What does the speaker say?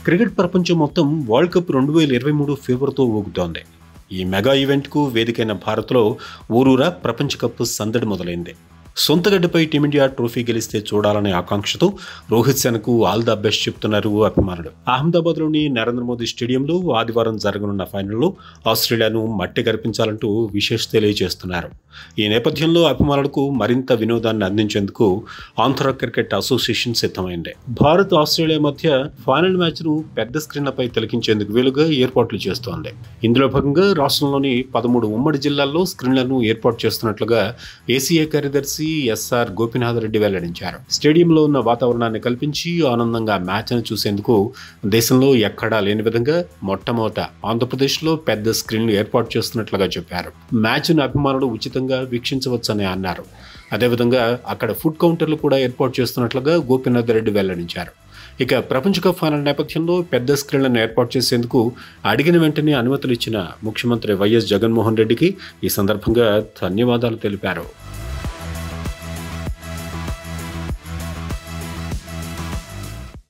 cricket ప్రపంచం మొత్తం world cup రెండు వేల ఇరవై మూడు ఫీవర్తో ఊగుతోంది ఈ మెగా ఈవెంట్కు వేదికైన భారత్లో ఊరూరా ప్రపంచ కప్ సందడి మొదలైంది సొంత గడ్డపై టీమిండియా ట్రోఫీ గెలిస్తే చూడాలనే ఆకాంక్షతో రోహిత్ సేనకు ఆల్ ద బెస్ట్ చెప్తున్నారు అభిమానులు అహ్మదాబాద్లోని నరేంద్ర మోదీ స్టేడియంలో ఆదివారం జరగనున్న ఫైనల్లో ఆస్ట్రేలియాను మట్టి గర్పించాలంటూ విశేష తెలియజేస్తున్నారు ఈ నేపథ్యంలో అభిమానులకు మరింత వినోదాన్ని అందించేందుకు ఆంధ్ర క్రికెట్ అసోసియేషన్ సిద్ధమైంది భారత్ ఆస్ట్రేలియా మధ్య ఫైనల్ మ్యాచ్ను పెద్ద స్క్రీన్లపై తిలకించేందుకు వీలుగా ఏర్పాట్లు చేస్తోంది ఇందులో భాగంగా రాష్ట్రంలోని పదమూడు ఉమ్మడి జిల్లాల్లో స్క్రీన్లను ఏర్పాటు చేస్తున్నట్లుగా ఏసీఏ కార్యదర్శి ఎస్ఆర్ గోపినాథ్ రెడ్డి వెల్లడించారు స్టేడియంలో ఉన్న వాతావరణాన్ని కల్పించి ఆనందంగా మ్యాచ్ను చూసేందుకు దేశంలో ఎక్కడా లేని విధంగా మొట్టమొదట ఆంధ్రప్రదేశ్లో పెద్ద స్క్రీన్లు ఏర్పాటు చేస్తున్నట్లుగా చెప్పారు మ్యాచ్ను అభిమానులు ఉచితంగా వీక్షించవచ్చని అన్నారు అదేవిధంగా అక్కడ ఫుడ్ కౌంటర్లు కూడా ఏర్పాటు చేస్తున్నట్లుగా గోపినాథ్ రెడ్డి వెల్లడించారు ఇక ప్రపంచ కప్ ఫైనల్ నేపథ్యంలో పెద్ద స్క్రీన్లను ఏర్పాటు చేసేందుకు అడిగిన వెంటనే అనుమతులు ఇచ్చిన ముఖ్యమంత్రి వైఎస్ జగన్మోహన్ రెడ్డికి ఈ సందర్భంగా ధన్యవాదాలు తెలిపారు